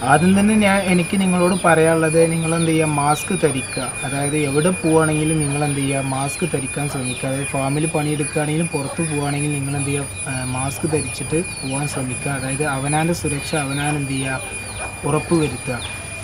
ആദ്യം തന്നെ ഞാൻ എനിക്ക് നിങ്ങളോട് പറയാനുള്ളത് നിങ്ങൾ എന്ത് ചെയ്യുക മാസ്ക് ധരിക്കുക അതായത് എവിടെ പോവുകയാണെങ്കിലും നിങ്ങൾ എന്ത് ചെയ്യുക മാസ്ക് ധരിക്കാൻ ശ്രമിക്കുക അതായത് ഫാമിൽ പണിയെടുക്കുകയാണെങ്കിലും പുറത്ത് പോവുകയാണെങ്കിൽ നിങ്ങൾ എന്ത് ചെയ്യുക മാസ്ക് ധരിച്ചിട്ട് പോകാൻ ശ്രമിക്കുക അതായത് അവനാൻ്റെ സുരക്ഷ അവനാൻ എന്ത് ചെയ്യുക ഉറപ്പ് വരുത്തുക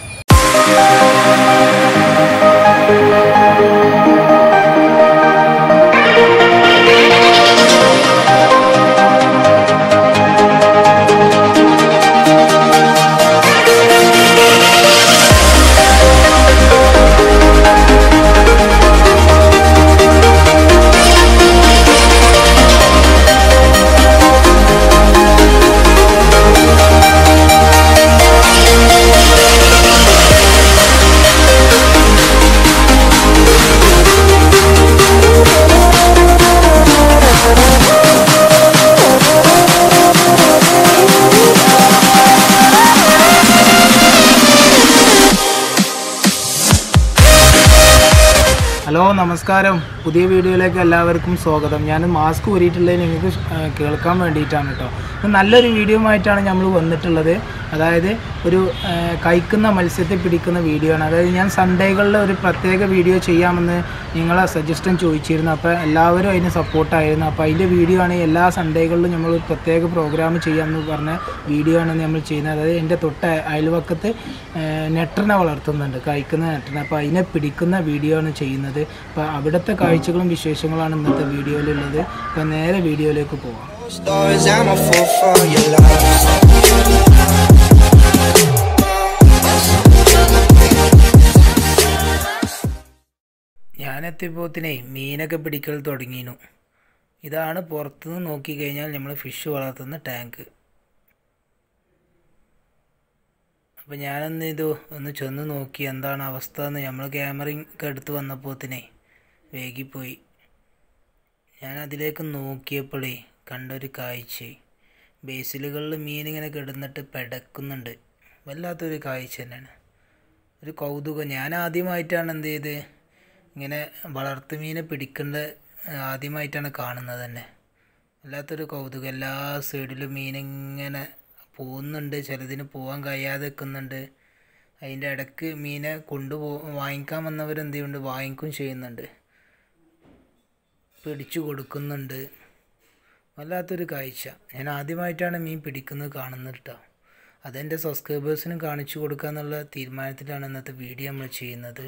ഹലോ നമസ്കാരം പുതിയ വീഡിയോയിലേക്ക് എല്ലാവർക്കും സ്വാഗതം ഞാൻ മാസ്ക് ഊരിയിട്ടുള്ളത് നിങ്ങൾക്ക് ആ, കേൾക്കാൻ വേണ്ടിയിട്ടാണ് കേട്ടോ ഇത് നല്ലൊരു വീഡിയോ ആയിട്ടാണ് നമ്മൾ വന്നിട്ടുള്ളത് അതായത് ഒരു ആ, കഴിക്കുന്ന മത്സ്യത്തെ പിടിക്കുന്ന വീഡിയോ ആണ് അതായത് ഞാൻ സൺഡേകളിൽ ഒരു പ്രത്യേക വീഡിയോ ചെയ്യാമെന്ന് നിങ്ങളെ സജഷൻ ചോദിച്ചിരുന്നു അപ്പോൾ എല്ലാവരും അതിന് സപ്പോർട്ടായിരുന്നു അപ്പോൾ അതിൻ്റെ വീഡിയോ ആണ് എല്ലാ സൺഡേകളിലും നമ്മൾ ഒരു പ്രത്യേക പ്രോഗ്രാം ചെയ്യാമെന്ന് പറഞ്ഞ വീഡിയോ ആണ് നമ്മൾ ചെയ്യുന്നത് അതായത് എൻ്റെ തൊട്ട അയൽവക്കത്ത് ആ, നെട്ടറിനെ വളർത്തുന്നുണ്ട് കഴിക്കുന്ന നെട്ടറിനെ അപ്പോൾ അതിനെ പിടിക്കുന്ന വീഡിയോ ആണ് ചെയ്യുന്നത് അപ്പോൾ അവിടുത്തെ കാഴ്ചകളും വിശേഷങ്ങളാണ് ഇന്നത്തെ വീഡിയോയിലുള്ളത് അപ്പോൾ നേരെ വീഡിയോയിലേക്ക് പോവാം Stars, I'm a fool for your love. ഞാനെത്തിയപ്പോത്തിനെ മീനൊക്കെ പിടിക്കൽ തുടങ്ങിയിരുന്നു ഇതാണ് പുറത്തുനിന്ന് നോക്കിക്കഴിഞ്ഞാൽ നമ്മൾ ഫിഷ് വളർത്തുന്ന ടാങ്ക് അപ്പോൾ ഞാനൊന്ന് ഇത് ഒന്ന് ചെന്ന് നോക്കി എന്താണ് അവസ്ഥ എന്ന് നമ്മൾ ക്യാമറയും ഒക്കെ എടുത്ത് വന്നപ്പോത്തിനെ വേഗിപ്പോയി ഞാൻ അതിലേക്ക് നോക്കിയപ്പോഴേ കണ്ടൊരു കാഴ്ച ബേസിലുകളിൽ മീനിങ്ങനെ കിടന്നിട്ട് പെടക്കുന്നുണ്ട് വല്ലാത്തൊരു കാഴ്ച തന്നെയാണ് ഒരു കൗതുകം ഞാൻ ആദ്യമായിട്ടാണ് എന്ത് ചെയ്ത് ഇങ്ങനെ വളർത്തു മീനെ പിടിക്കേണ്ട ആദ്യമായിട്ടാണ് കാണുന്നത് തന്നെ വല്ലാത്തൊരു കൗതുകം എല്ലാ സൈഡിലും മീനിങ്ങനെ പോകുന്നുണ്ട് ചിലതിന് പോകാൻ കഴിയാതെ നിൽക്കുന്നുണ്ട് അതിൻ്റെ ഇടയ്ക്ക് മീനെ കൊണ്ടുപോ വാങ്ങിക്കാൻ വന്നവർ എന്ത് ചെയ്യുന്നുണ്ട് വാങ്ങിക്കും ചെയ്യുന്നുണ്ട് പിടിച്ചു കൊടുക്കുന്നുണ്ട് വല്ലാത്തൊരു കാഴ്ച ഞാൻ ആദ്യമായിട്ടാണ് മീൻ പിടിക്കുന്നത് കാണുന്നത് കേട്ടോ അതെൻ്റെ സബ്സ്ക്രൈബേഴ്സിനും കാണിച്ചു കൊടുക്കുക എന്നുള്ള തീരുമാനത്തിലാണ് ഇന്നത്തെ വീഡിയോ നമ്മൾ ചെയ്യുന്നത്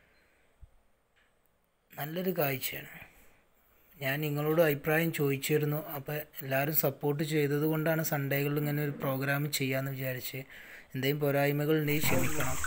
നല്ലൊരു കാഴ്ചയാണ് ഞാൻ നിങ്ങളോട് അഭിപ്രായം ചോദിച്ചിരുന്നു അപ്പോൾ എല്ലാവരും സപ്പോർട്ട് ചെയ്തത് കൊണ്ടാണ് സൺഡേകളിൽ ഇങ്ങനെ ഒരു പ്രോഗ്രാം ചെയ്യാമെന്ന് വിചാരിച്ച് എന്തെങ്കിലും പോരായ്മകൾ ഉണ്ടെങ്കിൽ ക്ഷമിക്കണം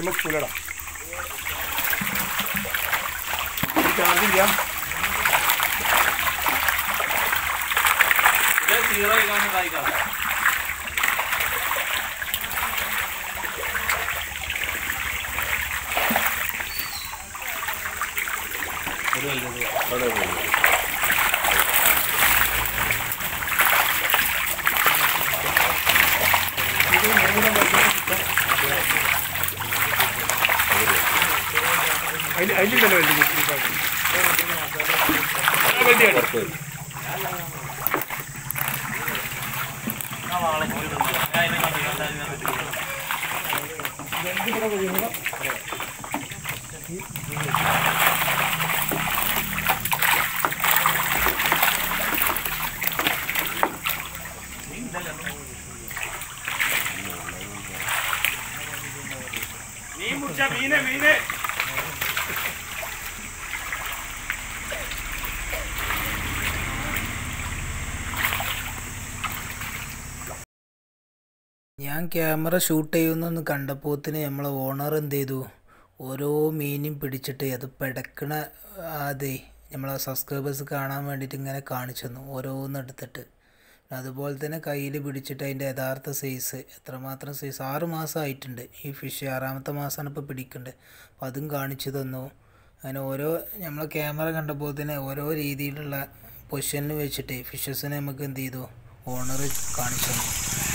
ഞാൻ ക്യാമറ ഷൂട്ട് ചെയ്യുന്നൊന്ന് കണ്ടപ്പോത്തിന് നമ്മളെ ഓണർ എന്ത് ചെയ്തു ഓരോ മീനും പിടിച്ചിട്ട് അത് പെടക്കണ അതെ നമ്മളെ സബ്സ്ക്രൈബേഴ്സ് കാണാൻ വേണ്ടിയിട്ട് ഇങ്ങനെ കാണിച്ചു തന്നു ഓരോന്ന് എടുത്തിട്ട് അതുപോലെ തന്നെ കയ്യിൽ പിടിച്ചിട്ട് അതിൻ്റെ യഥാർത്ഥ സൈസ് എത്രമാത്രം സൈസ് ആറ് മാസം ആയിട്ടുണ്ട് ഈ ഫിഷ് ആറാമത്തെ മാസമാണ് ഇപ്പോൾ പിടിക്കേണ്ടത് അപ്പോൾ അതും കാണിച്ചു തന്നു അങ്ങനെ ഓരോ നമ്മളെ ക്യാമറ കണ്ടപ്പോൾ തന്നെ ഓരോ രീതിയിലുള്ള പൊസിഷനിൽ വെച്ചിട്ട് ഫിഷസിനെ നമുക്ക് എന്ത് ചെയ്തു ഓണർ കാണിച്ചു തന്നു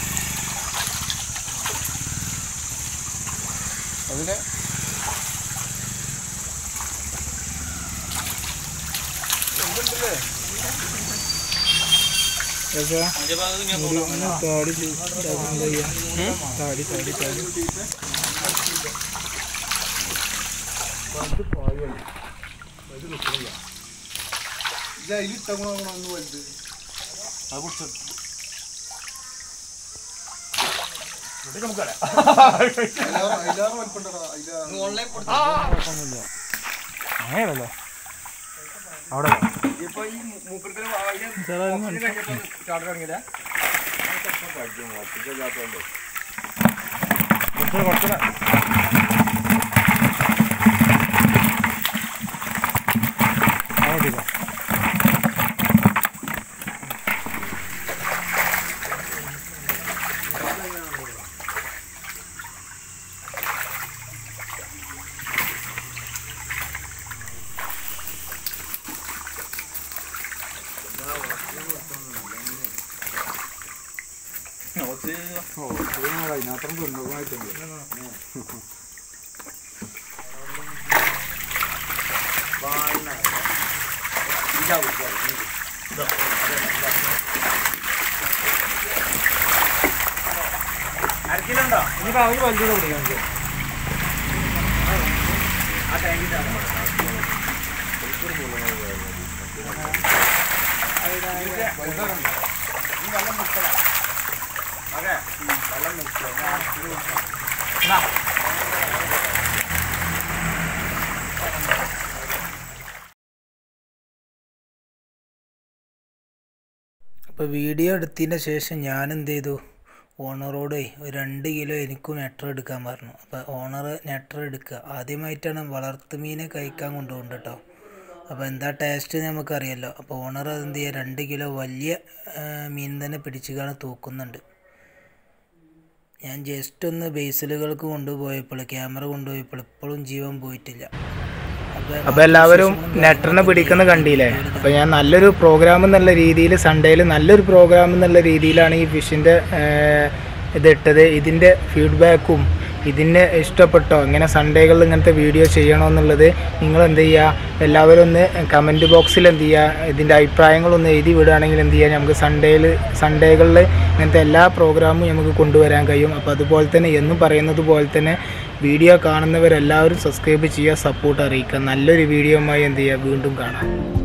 അതിനെ എന്തുണ്ടല്ലേ താടി എന്താ ചെയ്യാ താടി താടി താടി അങ്ങനെയല്ലോ അവിടെ ഇനിയിപ്പോ അവര് വലുതൂടെ പിടിക്കാം നമുക്ക് അപ്പോൾ വീഡിയോ എടുത്തതിന് ശേഷം ഞാൻ എന്ത് ചെയ്തു ഓണറോട് ഒരു രണ്ട് കിലോ എനിക്കും നെട്ടർ എടുക്കാൻ പറഞ്ഞു അപ്പോൾ ഓണർ നെട്ടർ എടുക്കുക ആദ്യമായിട്ടാണ് വളർത്തുമീനെ കഴിക്കാൻ കൊണ്ടുപോകുന്നത് കേട്ടോ അപ്പോൾ എന്താ ടേസ്റ്റ് നമുക്കറിയാമല്ലോ അപ്പോൾ ഓണർ എന്ത് ചെയ്യുക രണ്ട് കിലോ വലിയ ആ, മീൻ തന്നെ പിടിച്ചുകാണ് തൂക്കുന്നുണ്ട് ഞാൻ ജസ്റ്റ് ഒന്ന് ബേസിലുകൾക്ക് കൊണ്ടുപോയപ്പോൾ ക്യാമറ കൊണ്ടുപോയപ്പോൾ ഇപ്പോഴും ജീവൻ പോയിട്ടില്ല അപ്പോൾ എല്ലാവരും നെട്ടറിനെ പിടിക്കുന്ന കണ്ടില്ലേ അപ്പോൾ ഞാൻ നല്ലൊരു പ്രോഗ്രാം എന്നുള്ള രീതിയിൽ സൺഡേയിൽ നല്ലൊരു പ്രോഗ്രാം എന്നുള്ള രീതിയിലാണ് ഈ ഫിഷിൻ്റെ ഇതിട്ടത് ഇതിൻ്റെ ഫീഡ്ബാക്കും ഇതിനെ ഇഷ്ടപ്പെട്ടോ ഇങ്ങനെ സൺഡേകളിൽ ഇങ്ങനത്തെ വീഡിയോ ചെയ്യണമെന്നുള്ളത് നിങ്ങൾ എന്ത് ചെയ്യുക എല്ലാവരും ഒന്ന് കമൻറ്റ് ബോക്സിൽ എന്ത് ചെയ്യുക ഇതിൻ്റെ അഭിപ്രായങ്ങളൊന്ന് എഴുതി വിടുകയാണെങ്കിൽ എന്ത് ചെയ്യുക നമുക്ക് സൺഡേയിൽ സൺഡേകളിൽ ഇങ്ങനത്തെ എല്ലാ പ്രോഗ്രാമും നമുക്ക് കൊണ്ടുവരാൻ കഴിയും അപ്പോൾ അതുപോലെ തന്നെ എന്നും പറയുന്നത് പോലെ തന്നെ വീഡിയോ കാണുന്നവരെല്ലാവരും സബ്സ്ക്രൈബ് ചെയ്യുക സപ്പോർട്ട് അറിയിക്കുക നല്ലൊരു വീഡിയോയുമായി എന്ത് ചെയ്യുക വീണ്ടും കാണാം